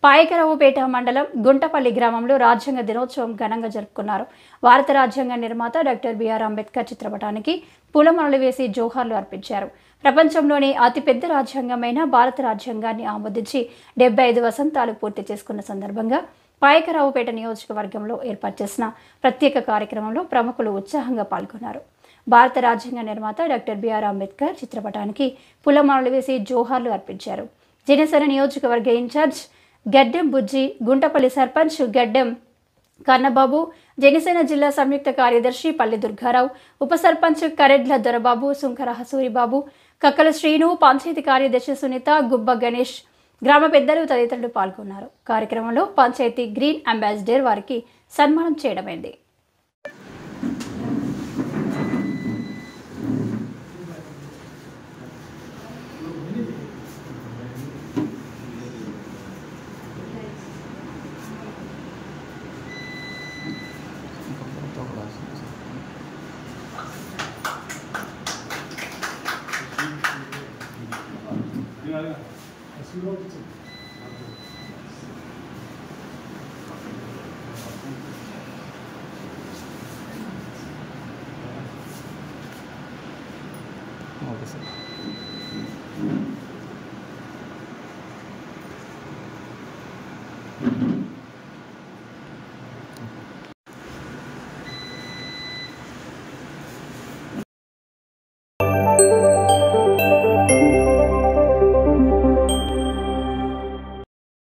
పాయకరావుపేట మండలం గుంటపల్లి గ్రామంలో రాజ్యాంగ దినోత్సవం ఘనంగా జరుపుకున్నారు భారత రాజ్యాంగ నిర్మాత డాక్టర్ బిఆర్ అంబేద్కర్ చిత్రపటానికి పూలమాలలు వేసి జోహార్లు అర్పించారు ప్రపంచంలోని అతిపెద్ద రాజ్యాంగమైన భారత రాజ్యాంగాన్ని ఆమోదించి డెబ్బై ఐదు వసంతాలు పూర్తి చేసుకున్న సందర్భంగా పాయకరావుపేట నియోజకవర్గంలో ఏర్పాటు చేసిన ప్రత్యేక కార్యక్రమంలో ప్రముఖులు ఉత్సాహంగా పాల్గొన్నారు భారత రాజ్యాంగ నిర్మాత డాక్టర్ బిఆర్ అంబేద్కర్ చిత్రపటానికి పూలమాలలు వేసి జోహార్లు అర్పించారు జనసేన నియోజకవర్గ ఇన్ఛార్జ్ గడ్డెం బుజ్జి గుంటపల్లి సర్పంచ్ గడ్డెం కన్నబాబు జనసేన జిల్లా సంయుక్త కార్యదర్శి పల్లి దుర్గారావు ఉప సర్పంచ్ కరెడ్ల దొరబాబు సుంకర హసూరిబాబు కక్కల శ్రీను పంచాయతీ కార్యదర్శి సునీత గుబ్బ గణేష్ గ్రామ పెద్దలు తదితరులు పాల్గొన్నారు కార్యక్రమంలో పంచాయతీ గ్రీన్ అంబాసిడర్ వారికి సన్మానం చేయడమైంది ఓకే సార్